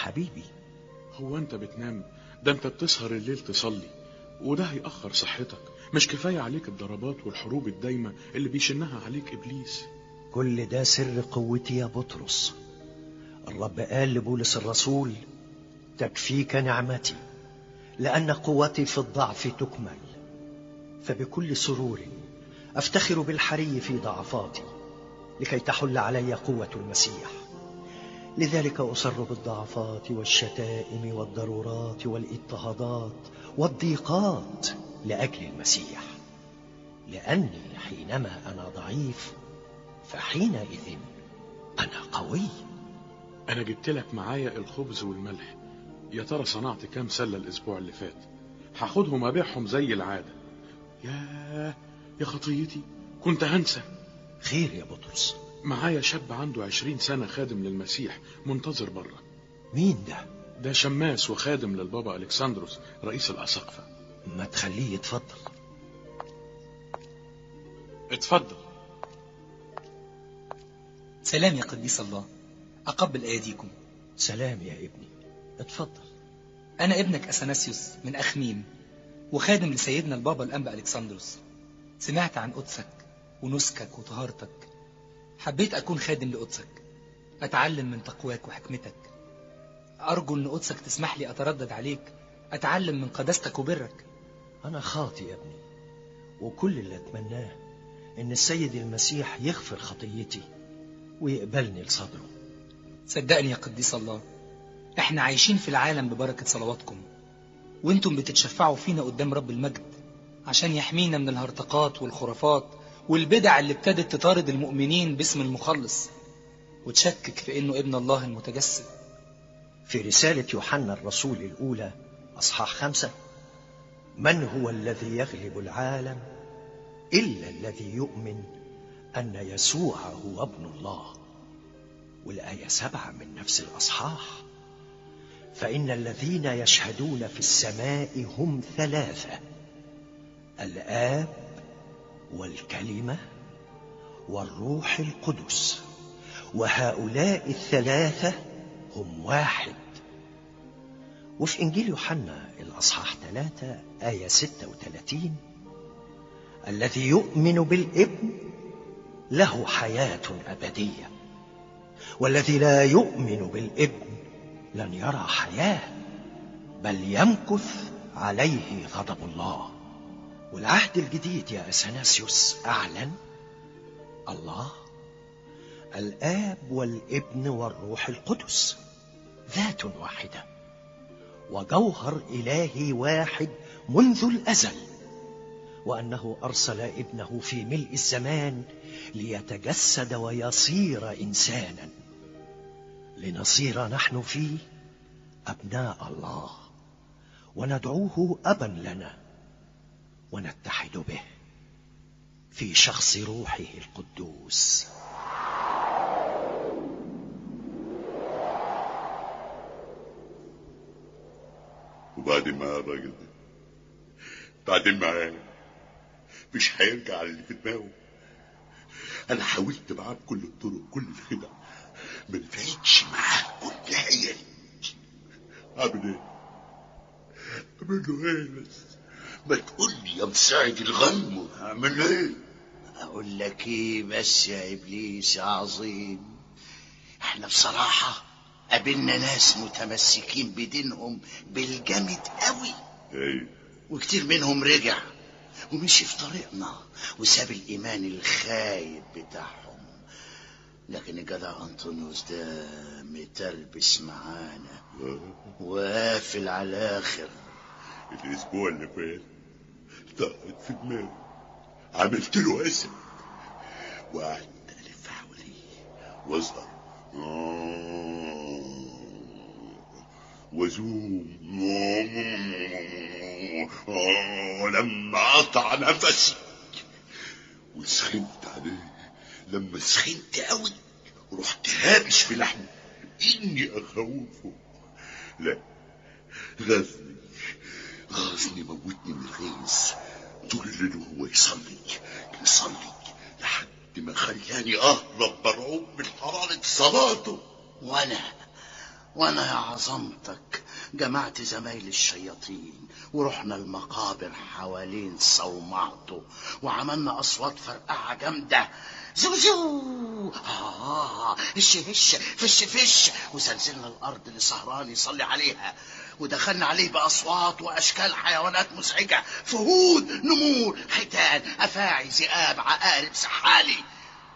حبيبي هو انت بتنام ده انت بتسهر الليل تصلي وده هيأخر صحتك مش كفاية عليك الضربات والحروب الدايمة اللي بيشنها عليك إبليس كل ده سر قوتي يا بطرس الرب قال لبولس الرسول تكفيك نعمتي لأن قوتي في الضعف تكمل فبكل سرور أفتخر بالحري في ضعفاتي لكي تحل علي قوة المسيح لذلك أصر بالضعفات والشتائم والضرورات والاضطهادات والضيقات لأجل المسيح لأني حينما أنا ضعيف فحينئذ أنا قوي أنا جبت لك معايا الخبز والملح يا ترى صنعت كام سلة الأسبوع اللي فات هاخدهم أبيعهم زي العادة يا يا خطيتي كنت هنسى خير يا بطرس معايا شاب عنده عشرين سنة خادم للمسيح منتظر بره مين ده ده شماس وخادم للبابا ألكسندروس رئيس الأساقفة ما تخليه يتفضل اتفضل سلام يا قديس الله أقبل أيديكم سلام يا ابني اتفضل أنا ابنك أثناسيوس من أخميم وخادم لسيدنا البابا الأنبا ألكسندروس سمعت عن قدسك ونسكك وطهارتك حبيت أكون خادم لقدسك أتعلم من تقواك وحكمتك أرجو أن قدسك تسمح لي أتردد عليك أتعلم من قداستك وبرك أنا خاطي يا ابني وكل اللي أتمناه إن السيد المسيح يغفر خطيتي ويقبلني لصدره صدقني يا قديس الله احنا عايشين في العالم ببركة صلواتكم وانتم بتتشفعوا فينا قدام رب المجد عشان يحمينا من الهرطقات والخرافات والبدع اللي ابتدت تطارد المؤمنين باسم المخلص وتشكك في انه ابن الله المتجسد في رسالة يوحنا الرسول الأولى أصحاح خمسة من هو الذي يغلب العالم إلا الذي يؤمن أن يسوع هو ابن الله والآية سبعة من نفس الأصحاح فإن الذين يشهدون في السماء هم ثلاثة الآب والكلمة والروح القدس وهؤلاء الثلاثة هم واحد وفي إنجيل يوحنا الأصحاح ثلاثة آية ستة وثلاثين الذي يؤمن بالابن له حياة أبدية والذي لا يؤمن بالابن لن يرى حياة بل يمكث عليه غضب الله والعهد الجديد يا أثناسيوس أعلن الله الآب والابن والروح القدس ذات واحدة وجوهر إلهي واحد منذ الأزل وأنه أرسل ابنه في ملء الزمان ليتجسد ويصير إنسانا لنصير نحن فيه أبناء الله وندعوه أبا لنا ونتحد به في شخص روحه القدوس وبعدين معاه الراجل ده بعدين معاه مش هيرجع على اللي في دماغه انا حاولت معاه بكل الطرق كل الخدع ما نفعتش معاه كل حيل اعمل ايه اعمل له ايه بس ما تقول لي يا مساعد الغم اعمل ايه أقول لك إيه بس يا إبليس يا عظيم إحنا بصراحة قابلنا ناس متمسكين بدينهم بالجامد قوي ايه وكتير منهم رجع ومشي في طريقنا وساب الإيمان الخايب بتاعهم لكن الجدع أنطونيوس ده متلبس معانا وقافل على الآخر الاسبوع اللي فات طلعت في دماغي عملت له اسم وقعدت الف حواليه واظهر وزوم ولما قطع نفسي وسخنت عليه لما سخنت قوي رحت هابش في لحمه اني اخوفه لا غزني غزني موتني من الغيظ طول الليل وهو يصلي يصلي لحد ما خلاني اهرب مرعوب من حرارة صلاته وأنا وانا يا عظمتك جمعت زمايل الشياطين ورحنا المقابر حوالين صومعته وعملنا اصوات فرقعه جامده زوزو آه هش هش فش فش وزلزلنا الأرض اللي سهران يصلي عليها ودخلنا عليه بأصوات وأشكال حيوانات مزعجة فهود نمور حيتان أفاعي ذئاب عقارب سحالي